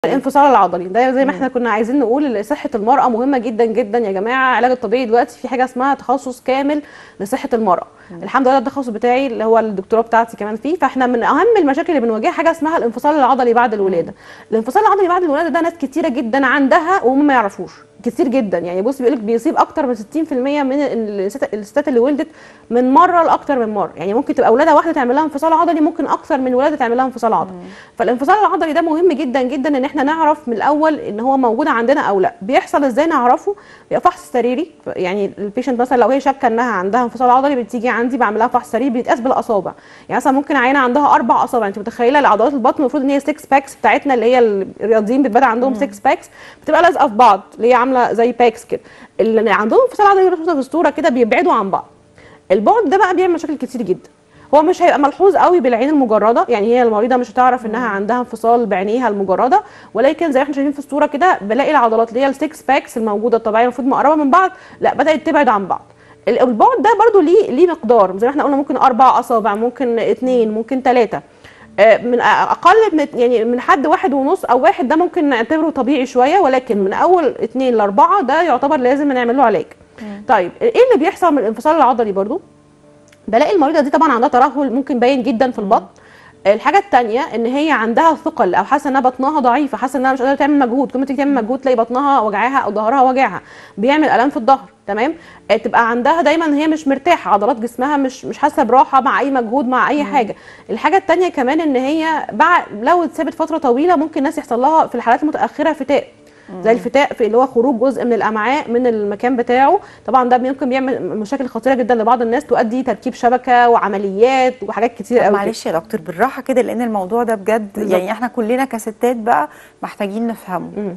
الانفصال العضلي ده زي ما احنا كنا عايزين نقول إن صحه المراه مهمه جدا جدا يا جماعه العلاج الطبيعي دلوقتي في حاجه اسمها تخصص كامل لصحه المراه الحمد لله التخصص بتاعي اللي هو الدكتوراه بتاعتي كمان فيه فاحنا من اهم المشاكل اللي بنواجهها حاجه اسمها الانفصال العضلي بعد الولاده الانفصال العضلي بعد الولاده ده ناس كتيره جدا عندها وهم ما يعرفوش كتير جدا يعني بص بيقول لك بيصيب اكتر من 60% من الستات الستات اللي ولدت من مره لاكتر من مره يعني ممكن تبقى ولاده واحده تعمل لها انفصال عضلي ممكن اكتر من ولاده تعمل لها انفصال عضلي فالانفصال العضلي ده مهم جدا جدا ان احنا نعرف من الاول ان هو موجود عندنا او لا بيحصل ازاي نعرفه بيبقى فحص سريري يعني البيشنت مثلا لو هي شاكه انها عندها انفصال عضلي بتيجي عندي بعمل لها فحص سريري بيتقاس بالاصابع يعني مثلا ممكن عينه عندها اربع اصابع انت متخيله عضلات البطن المفروض ان هي 6 باكس بتاعتنا اللي هي الرياضيين بتبقى عندهم 6 باكس بتبقى لازقه في بعض اللي هي عامله زي باكس كده اللي عندهم انفصال عضلي رسمه في الصوره كده بيبعدوا عن بعض البعد ده بقى بيعمل مشاكل كتير جدا هو مش هيبقى ملحوظ قوي بالعين المجرده يعني هي المريضه مش هتعرف انها عندها انفصال بعينيها المجرده ولكن زي ما احنا شايفين في الصوره كده بلاقي العضلات اللي هي السكس باكس الموجوده الطبيعيه المفروض مقربه من بعض لا بدات تبعد عن بعض البعد ده برده ليه ليه مقدار زي ما احنا قلنا ممكن اربع اصابع ممكن اثنين ممكن ثلاثه من اقل من يعني من حد واحد ونص او واحد ده ممكن نعتبره طبيعي شويه ولكن من اول اثنين لاربعه ده يعتبر لازم نعمل له علاج. طيب ايه اللي بيحصل من الانفصال العضلي برضو؟ بلاقي المريضه دي طبعا عندها ترهل ممكن باين جدا في البطن. الحاجه الثانيه ان هي عندها ثقل او حاسه انها بطنها ضعيفه حاسه انها مش قادره تعمل مجهود كل ما تيجي تعمل مجهود تلاقي بطنها وجعاها او ظهرها وجعها بيعمل الام في الظهر تمام تبقى عندها دايما هي مش مرتاحه عضلات جسمها مش مش حاسه براحه مع اي مجهود مع اي حاجه الحاجه الثانيه كمان ان هي بعد لو اتسابت فتره طويله ممكن الناس يحصل لها في الحالات المتاخره فتاء زي الفتاء في اللي هو خروج جزء من الامعاء من المكان بتاعه طبعا ده ممكن بيعمل مشاكل خطيره جدا لبعض الناس تؤدي تركيب شبكه وعمليات وحاجات كتير قوي معلش يا دكتور بالراحه كده لان الموضوع ده بجد بالزبط. يعني احنا كلنا كستات بقى محتاجين نفهمه م.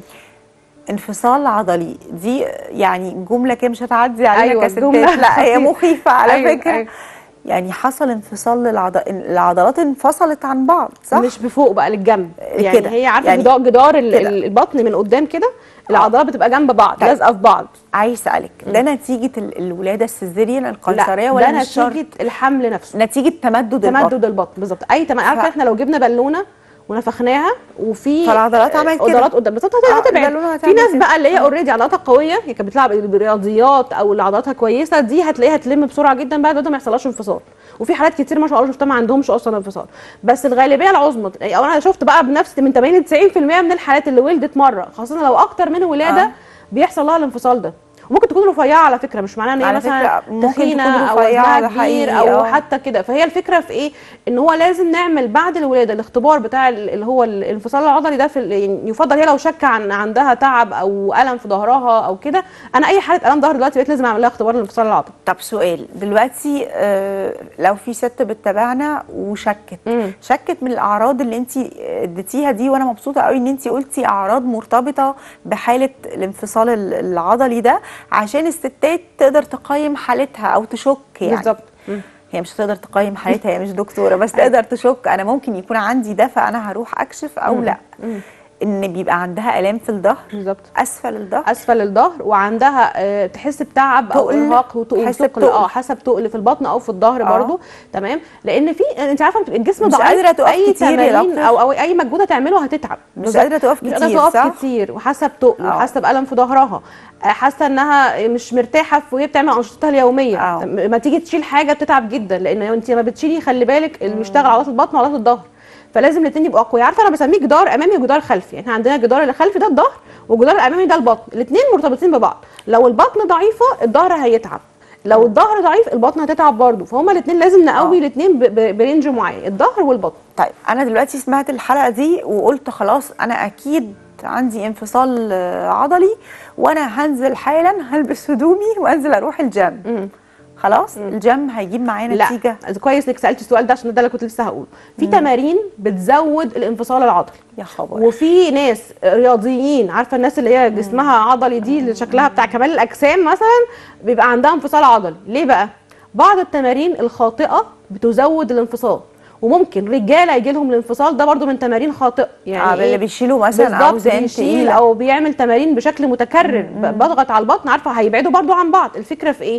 انفصال عضلي دي يعني جمله كده مش هتعدي علينا أيوة كستات لا هي مخيفه على أيوة فكره أيوة. يعني حصل انفصال للعض... العضلات انفصلت عن بعض صح مش بفوق بقى للجنب يعني كده. هي عارفه يعني جدار كده. البطن من قدام كده العضلات بتبقى جنب بعض طيب. لازقه في بعض عايز اسالك ده نتيجه الولاده السيزيريان القيصريه ولا ده نتيجه الحمل نفسه نتيجه تمدد تمدد البطن, البطن. بالظبط اي تم... ف... عارفه احنا لو جبنا بالونه ونفخناها وفي فالعضلات عملت كده عضلات قدام بالظبط هتبعد في ناس بقى اللي هي اوريدي عضلاتها قويه هي كانت بتلعب برياضيات او اللي عضلاتها كويسه دي هتلاقيها تلم بسرعه جدا بعد ده ما يحصلهاش انفصال وفي حالات كتير ما شاء الله شفتها ما عندهمش اصلا انفصال بس الغالبيه العظمى او انا شفت بقى بنفس من 80 ل 90% من الحالات اللي ولدت مره خاصه لو اكتر من ولاده آه. بيحصل لها الانفصال ده وممكن تكون رفيعه على فكره مش معناها ان هي مثلا تخينه او وزنها كبير او أوه. حتى كده فهي الفكره في ايه ان هو لازم نعمل بعد الولاده الاختبار بتاع اللي هو الانفصال العضلي ده في يعني يفضل هي لو شك عن عندها تعب او الم في ظهرها او كده انا اي حاله الم ظهر دلوقتي بقيت لازم اعمل لها اختبار الانفصال العضلي طب سؤال دلوقتي آه لو في ست بتتابعنا وشكت مم. شكت من الاعراض اللي انت اديتيها دي وانا مبسوطه قوي ان انت قلتي اعراض مرتبطه بحاله الانفصال العضلي ده عشان الستات تقدر تقيم حالتها او تشك يعني بالظبط هي مش هتقدر تقيم حالتها هي مش دكتوره بس تقدر تشك انا ممكن يكون عندي ده فانا هروح اكشف او لا ان بيبقى عندها الام في الظهر بالظبط اسفل الظهر اسفل الظهر وعندها آه تحس بتعب او ارهاق وتقل اه حسب تقل في البطن او في الظهر برضه تمام لان في انت عارفه الجسم ضعيف مش قادره تقف اي كتير تمارين او او اي مجهود هتعمله هتتعب مش قادره تقف كتير مش قادره تقف صح؟ كتير وحاسه بتقل وحاسه بالم في ظهرها حاسه انها مش مرتاحه وهي بتعمل انشطتها اليوميه أوه. ما تيجي تشيل حاجه بتتعب جدا لان انت لما بتشيلي خلي بالك اللي بيشتغل عضلات البطن وعضلات الظهر فلازم الاثنين يبقوا اقوياء عارفه انا بسميه جدار امامي وجدار خلفي يعني احنا عندنا الجدار اللي خلفي ده الظهر والجدار الامامي ده البطن الاثنين مرتبطين ببعض لو البطن ضعيفه الظهر هيتعب لو الظهر ضعيف البطن هتتعب برضه فهما الاثنين لازم نقوي الاثنين برينج معين الظهر والبطن طيب انا دلوقتي سمعت الحلقه دي وقلت خلاص انا اكيد عندي انفصال عضلي وانا هنزل حالا هلبس هدومي وانزل اروح الجيم خلاص مم. الجيم هيجيب معايا نتيجه لا كويس انك سالتي السؤال ده عشان ده اللي كنت لسه هقوله في تمارين بتزود الانفصال العضلي يا خبر وفي ناس رياضيين عارفه الناس اللي هي جسمها عضلي دي اللي شكلها بتاع كمال الاجسام مثلا بيبقى عندها انفصال عضلي ليه بقى بعض التمارين الخاطئه بتزود الانفصال وممكن رجاله يجي لهم الانفصال ده برده من تمارين خاطئه يعني آه اللي بيشيلوا مثلا اوزان بيشيل او بيعمل تمارين بشكل متكرر بضغط على البطن عارفه هيبعدوا برده عن بعض الفكره في ايه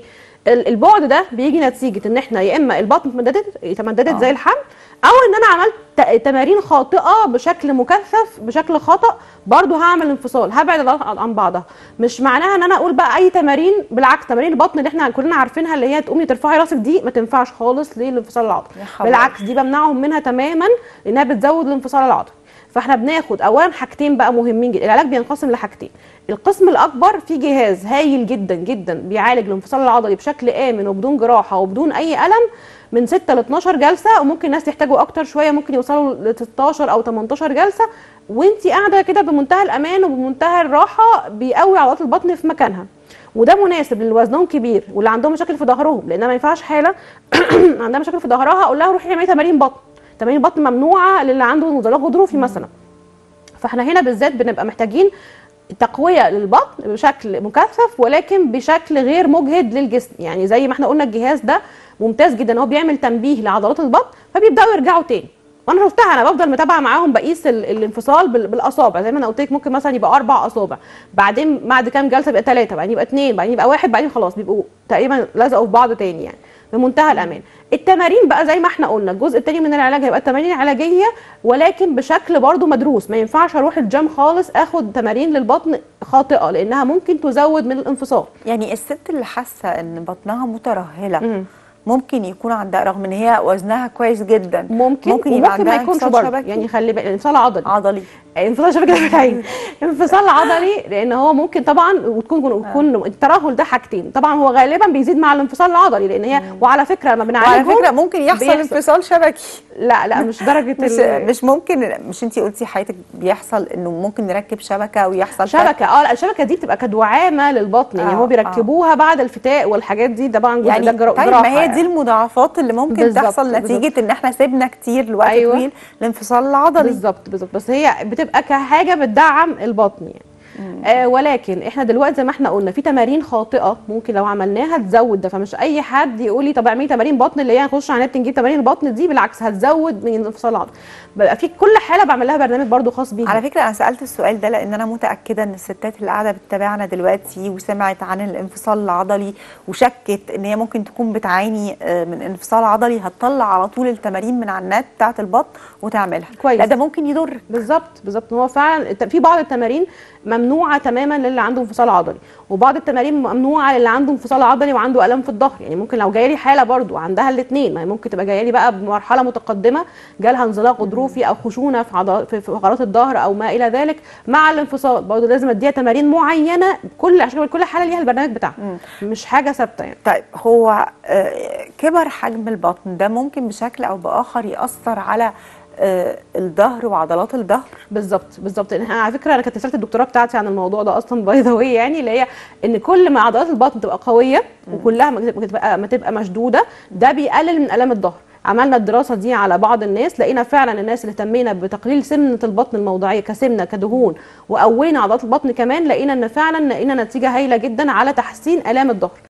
البعد ده بيجي نتيجه ان احنا يا اما البطن اتمددت تمددت آه. زي الحمل او ان انا عملت ت- تمارين خاطئه بشكل مكثف بشكل خطا برضو هعمل انفصال هبعد العضلات عن بعضها مش معناها ان انا اقول بقى اي تمارين بالعكس تمارين البطن اللي احنا كلنا عارفينها اللي هي تقومي ترفعي راسك دي ما تنفعش خالص للانفصال العضلي يا خبر. بالعكس دي بمنعهم منها تماما لانها بتزود الانفصال العضلي فاحنا بناخد اولا حاجتين بقى مهمين جدا العلاج بينقسم لحاجتين القسم الاكبر في جهاز هايل جدا جدا بيعالج الانفصال العضلي بشكل امن وبدون جراحه وبدون اي الم من 6 ل 12 جلسه وممكن ناس يحتاجوا اكتر شويه ممكن يوصلوا ل 16 او 18 جلسه وانت قاعده كده بمنتهى الامان وبمنتهى الراحه بيقوي عضلات البطن في مكانها وده مناسب للي وزنهم كبير واللي عندهم مشاكل في ظهرهم لان ما ينفعش حاله عندها مشاكل في ظهرها اقول لها روحي اعملي تمارين بطن تمارين بطن ممنوعه للي عنده انزلاق غضروفي مثلا فاحنا هنا بالذات بنبقى محتاجين تقويه للبطن بشكل مكثف ولكن بشكل غير مجهد للجسم يعني زي ما احنا قلنا الجهاز ده ممتاز جدا هو بيعمل تنبيه لعضلات البطن فبيبداوا يرجعوا تاني وانا شفتها انا بفضل متابعه معاهم بقيس ال- الانفصال بال- بالاصابع زي ما انا قلت لك ممكن مثلا يبقى اربع اصابع بعدين بعد كام جلسه يبقى ثلاثه بعدين يبقى اثنين بعدين يبقى واحد بعدين خلاص بيبقوا تقريبا لزقوا في بعض تاني يعني بمنتهى الامان التمارين بقى زي ما احنا قلنا الجزء الثاني من العلاج هيبقى التمارين العلاجيه ولكن بشكل برضو مدروس ما ينفعش اروح الجيم خالص اخد تمارين للبطن خاطئه لانها ممكن تزود من الانفصال يعني الست اللي حاسه ان بطنها مترهله مم. ممكن يكون عندها رغم ان هي وزنها كويس جدا ممكن ممكن ممكن يبقى وممكن ما عندها يكونش انفصال برضه شبكي. يعني خلي بالك انفصال عضلي عضلي انفصال شبكه العين انفصال عضلي لان هو ممكن طبعا وتكون وتكون الترهل ده حاجتين طبعا هو غالبا بيزيد مع الانفصال العضلي لان هي وعلى فكره لما وعلى بنعالجه فكره ممكن يحصل بيحصل. انفصال شبكي لا لا مش درجه مش ال- مش ممكن مش انت قلتي حياتك بيحصل انه ممكن نركب شبكه ويحصل شبكه اه لا الشبكه دي بتبقى كدعامه للبطن يعني آه، هو بيركبوها بعد الفتاء والحاجات دي طبعا جزء يعني ده جرا- طيب جراحه ما هي يعني. دي المضاعفات اللي ممكن بالظبط، تحصل بالظبط. نتيجه ان احنا سيبنا كتير لوقت أيوة. طويل الانفصال العضلي بالظبط بالظبط بس هي بتبقى كحاجه بتدعم البطن يعني آه ولكن احنا دلوقتي زي ما احنا قلنا في تمارين خاطئه ممكن لو عملناها تزود ده فمش اي حد يقول لي طب اعملي تمارين بطن اللي هي نخش على النت نجيب تمارين البطن دي بالعكس هتزود من الانفصال العضلي بقى في كل حاله بعمل لها برنامج برضو خاص بيها على فكره انا سالت السؤال ده لان انا متاكده ان الستات اللي قاعده بتتابعنا دلوقتي وسمعت عن الانفصال العضلي وشكت ان هي ممكن تكون بتعاني آه، من انفصال عضلي هتطلع على طول التمارين من على النت بتاعه البطن وتعملها كويس. لا ده ممكن يضرك بالظبط بالظبط هو فعلا الت- في بعض التمارين ممنوعه تماما للي عنده انفصال عضلي وبعض التمارين ممنوعه للي عنده انفصال عضلي وعنده الم في الظهر يعني ممكن لو جايه لي حاله برضو عندها الاثنين ما هي ممكن تبقى جايه لي بقى بمرحله متقدمه جالها انزلاق غضروفي او خشونه في عضلات في في فقرات الظهر او ما الى ذلك مع الانفصال برضو لازم اديها تمارين معينه كل عشان كل حاله ليها البرنامج بتاعها مش حاجه ثابته يعني طيب هو آه، كبر حجم البطن ده ممكن بشكل او باخر ياثر على آه، الظهر وعضلات الظهر بالظبط بالظبط إن انا على فكره انا كانت رساله الدكتوراه بتاعتي عن الموضوع ده اصلا باي ذا يعني اللي هي ان كل ما عضلات البطن تبقى قويه وكلها ما تبقى ما تبقى مشدوده ده بيقلل من الام الظهر عملنا الدراسه دي على بعض الناس لقينا فعلا الناس اللي اهتمينا بتقليل سمنه البطن الموضعيه كسمنه كدهون وقوينا عضلات البطن كمان لقينا ان فعلا لقينا نتيجه هايله جدا على تحسين الام الظهر